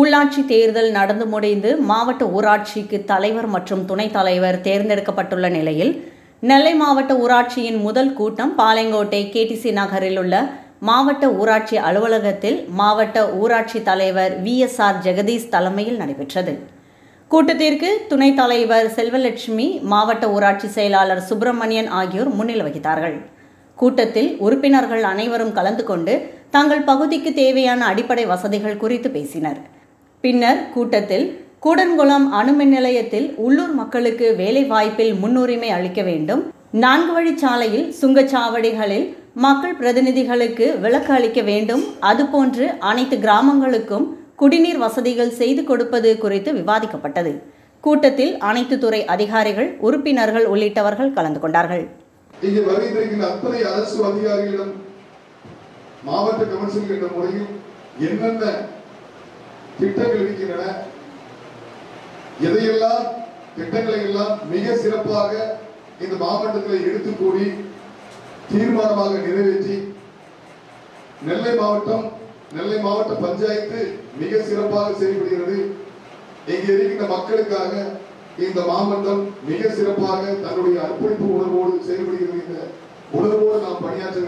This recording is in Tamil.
உள்ளாட்சி தேர்தல் நடந்து முடிந்து மாவட்ட ஊராட்சிக்கு தலைவர் மற்றும் துணைத் தலைவர் தேர்ந்தெடுக்கப்பட்டுள்ள நிலையில் நெல்லை மாவட்ட ஊராட்சியின் முதல் கூட்டம் பாளையங்கோட்டை கேடிசி நகரில் உள்ள மாவட்ட ஊராட்சி அலுவலகத்தில் மாவட்ட ஊராட்சி தலைவர் விஎஸ்ஆர் ஜெகதீஷ் தலைமையில் நடைபெற்றது கூட்டத்திற்கு துணைத் தலைவர் செல்வலட்சுமி மாவட்ட ஊராட்சி செயலாளர் சுப்பிரமணியன் ஆகியோர் முன்னிலை வகித்தார்கள் கூட்டத்தில் உறுப்பினர்கள் அனைவரும் கலந்து கொண்டு தங்கள் பகுதிக்கு தேவையான அடிப்படை வசதிகள் குறித்து பேசினர் பின்னர் கூட்டத்தில் கூடன்குளம் அணுமின் நிலையத்தில் உள்ளூர் மக்களுக்கு வேலை வாய்ப்பில் முன்னுரிமை அளிக்க வேண்டும் நான்கு வழிச்சாலையில் சுங்கச்சாவடிகளில் மக்கள் பிரதிநிதிகளுக்கு விலக்கு அளிக்க வேண்டும் அதுபோன்று அனைத்து கிராமங்களுக்கும் குடிநீர் வசதிகள் செய்து கொடுப்பது குறித்து விவாதிக்கப்பட்டது கூட்டத்தில் அனைத்து துறை அதிகாரிகள் உறுப்பினர்கள் உள்ளிட்டவர்கள் கலந்து கொண்டார்கள் இங்கே வருகின்ற அத்தனை அரசு அதிகாரிகளிடம் மாவட்ட கவுன்சில் என்ற முறையில் என்னென்ன திட்டங்கள் இருக்கின்றன எதையெல்லாம் திட்டங்களை எல்லாம் மிக சிறப்பாக இந்த மாவட்டத்தில் எடுத்து கூடி தீர்மானமாக நிறைவேற்றி நெல்லை மாவட்டம் நெல்லை மாவட்ட பஞ்சாயத்து மிக சிறப்பாக செயல்படுகிறது இங்கே இருக்கின்ற மக்களுக்காக இந்த மாவட்டம் மிக சிறப்பாக தன்னுடைய அர்ப்பணிப்பு உணர்வோடு செயல்படுகிறது என்ற உணர்வோடு நாம் பணியாற்ற